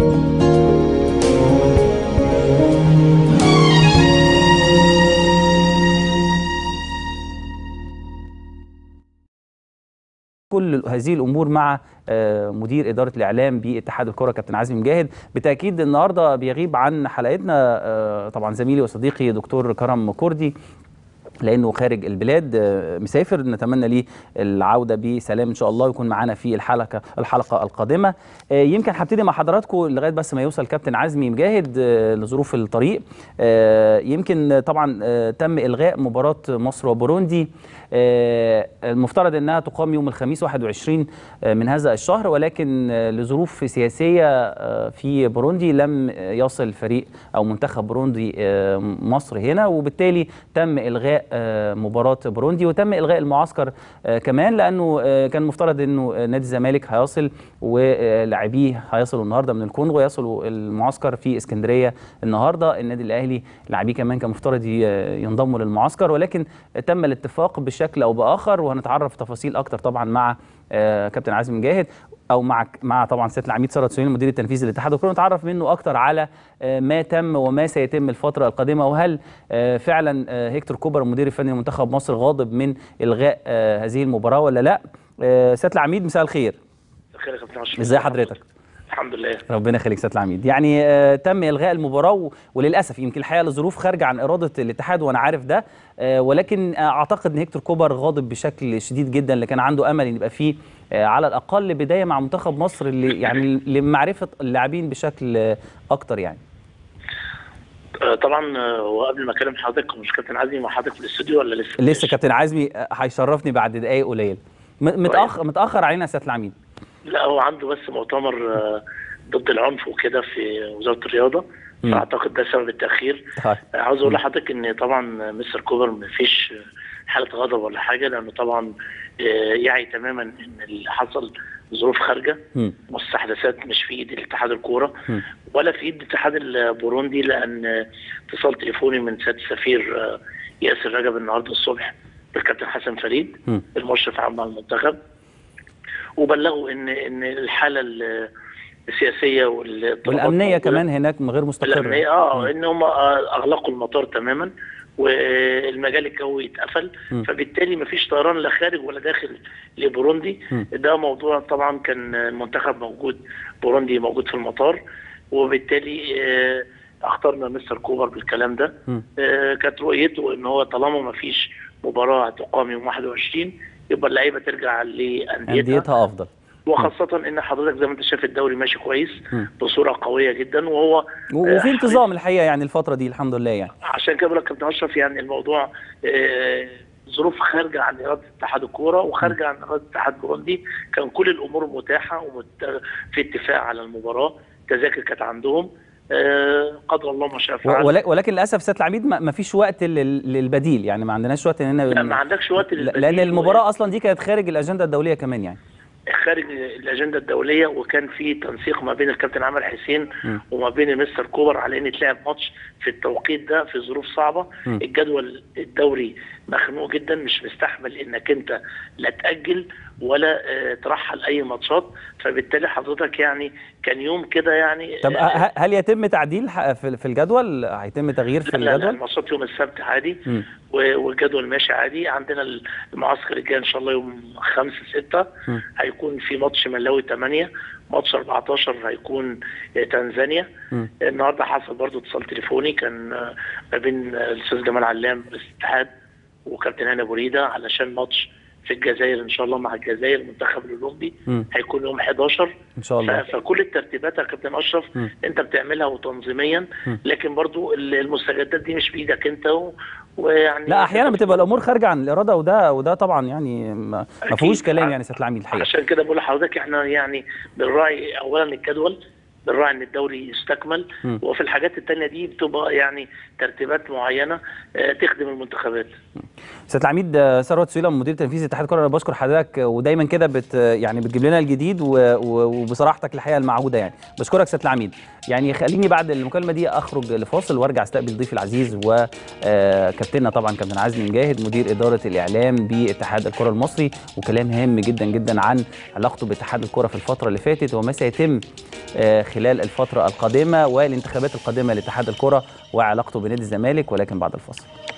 كل هذه الامور مع آه، مدير اداره الاعلام باتحاد الكره كابتن عزمي مجاهد بالتاكيد النهارده بيغيب عن حلقتنا آه، طبعا زميلي وصديقي دكتور كرم كردي لانه خارج البلاد آه، مسافر نتمنى ليه العوده بسلام ان شاء الله ويكون معانا في الحلقه الحلقه القادمه آه، يمكن هبتدي مع حضراتكم لغايه بس ما يوصل كابتن عزمي مجاهد آه، لظروف الطريق آه، يمكن طبعا آه، تم الغاء مباراه مصر وبوروندي آه، المفترض انها تقام يوم الخميس 21 آه، من هذا الشهر ولكن آه، لظروف سياسيه آه، في بوروندي لم يصل فريق او منتخب بوروندي آه، مصر هنا وبالتالي تم الغاء آه، مباراه بوروندي وتم الغاء المعسكر آه، كمان لانه آه، كان مفترض انه آه، نادي الزمالك هيصل ولاعبيه هيصلوا النهارده من الكونغو يصلوا المعسكر في اسكندريه النهارده النادي الاهلي لاعبيه كمان كان مفترض ي- ينضموا للمعسكر ولكن تم الاتفاق بشكل او باخر وهنتعرف تفاصيل اكتر طبعا مع آه، كابتن عازم مجاهد او مع مع طبعا سياده العميد ثروت سليم المدير التنفيذي للاتحاد الكره نتعرف منه اكتر على آه، ما تم وما سيتم الفتره القادمه وهل آه، فعلا آه، هيكتور كوبر المدير الفني لمنتخب مصر غاضب من الغاء آه، هذه المباراه ولا لا آه، سياده العميد مساء الخير خير يا كابتن اشرف ازي حضرتك الحمد لله ربنا يخليك سياده العميد يعني آه، تم الغاء المباراه و- وللاسف يمكن الحقيقه لظروف خارجه عن اراده الاتحاد وانا عارف ده آه، ولكن آه، اعتقد ان هيكتور كوبر غاضب بشكل شديد جدا اللي كان عنده امل ان يبقى فيه آه، على الاقل بدايه مع منتخب مصر اللي يعني لمعرفه اللاعبين بشكل آه، اكتر يعني آه، طبعا آه، وقبل ما اكلم حضرتك مش كابتن عزمي مع حضرتك في الاستوديو ولا لسه؟ لسه كابتن عزمي آه، هيشرفني بعد دقائق قليله م- متاخر متاخر علينا يا سياده العميد لا هو عنده بس مؤتمر آه، ضد العنف وكده في وزاره الرياضه مم. فاعتقد ده سبب التاخير طيب آه، عاوز اقول لحضرتك ان طبعا مستر كوبر ما فيش حاله غضب ولا حاجه لانه طبعا آه، يعي تماما ان اللي حصل ظروف خارجه مم. مستحدثات مش في ايد الاتحاد الكوره مم. ولا في ايد الاتحاد البوروندي لان آه، اتصال تليفوني من سياده السفير آه، ياسر رجب النهارده الصبح بالكابتن حسن فريد مم. المشرف عام على المنتخب وبلغوا ان ان الحاله ال- السياسيه والطلبات والامنيه موجودة. كمان هناك غير مستقره الامنيه اه ان هم آه، اغلقوا المطار تماما والمجال الجوي اتقفل م. فبالتالي مفيش طيران لا خارج ولا داخل لبوروندي م. ده موضوع طبعا كان المنتخب موجود بوروندي موجود في المطار وبالتالي آه، اخترنا مستر كوبر بالكلام ده م. آه، كانت رؤيته ان هو طالما مفيش مباراه هتقام يوم 21 يبقى اللعيبه ترجع لانديتها انديتها افضل وخاصه ان حضرتك زي ما انت شايف الدوري ماشي كويس م. بصوره قويه جدا وهو و- وفي آه، انتظام الحقيقه يعني الفتره دي الحمد لله يعني عشان كده بقول لك كابتن اشرف يعني الموضوع آه، ظروف خارجه عن اراده اتحاد الكوره وخارجه عن اراده اتحاد بوروندي كان كل الامور متاحه ومت... في اتفاق على المباراه تذاكر كانت عندهم آه، قدر الله ما شاء و- فعل ولك- ولكن للاسف سياده العميد ما ما فيش وقت لل- للبديل يعني ما عندناش وقت اننا لا ما عندكش وقت لا- للبديل لان المباراه اصلا دي كانت خارج الاجنده الدوليه كمان يعني خارج الاجنده الدوليه وكان في تنسيق ما بين الكابتن عمر حسين م. وما بين مستر كوبر على ان يتلعب ماتش في التوقيت ده في ظروف صعبه م. الجدول الدوري مخنوق جدا مش مستحمل انك انت لا تاجل ولا آه، ترحل اي ماتشات فبالتالي حضرتك يعني كان يوم كده يعني طب آه، ه- هل يتم تعديل ح- في في الجدول هيتم تغيير في لا لا, لا الجدول الماتشات يوم السبت عادي مم. و- والجدول ماشي عادي عندنا المعسكر الجاي ان شاء الله يوم 5 6 مم. هيكون في ماتش ملاوي 8 ماتش 14 هيكون آه، تنزانيا مم. النهارده حصل برضو اتصال تليفوني كان آه، ما بين آه، الاستاذ جمال علام رئيس الاتحاد وكابتن هاني ابو ريده علشان ماتش في الجزائر ان شاء الله مع الجزائر المنتخب الاولمبي مم. هيكون يوم 11 ان شاء ف- الله فكل الترتيبات يا كابتن اشرف مم. انت بتعملها وتنظيميا مم. لكن برضو ال- المستجدات دي مش بايدك انت و- ويعني لا احيانا بتبقى الامور خارجه عن الاراده وده وده طبعا يعني ما ما فيهوش أكيد. كلام يعني سياده العميد الحقيقه عشان كده بقول لحضرتك احنا يعني بنراعي اولا الجدول بنراعي ان الدوري يستكمل مم. وفي الحاجات التانية دي بتبقى يعني ترتيبات معينه آه، تخدم المنتخبات سياده العميد آه، ثروت سويلم مدير تنفيذي اتحاد الكره انا بشكر حضرتك آه، ودايما كده بت يعني بتجيب لنا الجديد و- و- وبصراحتك الحقيقه المعهوده يعني بشكرك سياده العميد يعني خليني بعد المكالمه دي اخرج لفاصل وارجع استقبل ضيفي العزيز وكابتننا طبعا كابتن عزمي مجاهد مدير اداره الاعلام باتحاد الكره المصري وكلام هام جدا جدا عن علاقته باتحاد الكره في الفتره اللي فاتت وما سيتم آه، خلال الفتره القادمه والانتخابات القادمه لاتحاد الكره وعلاقته بنادي الزمالك ولكن بعد الفاصل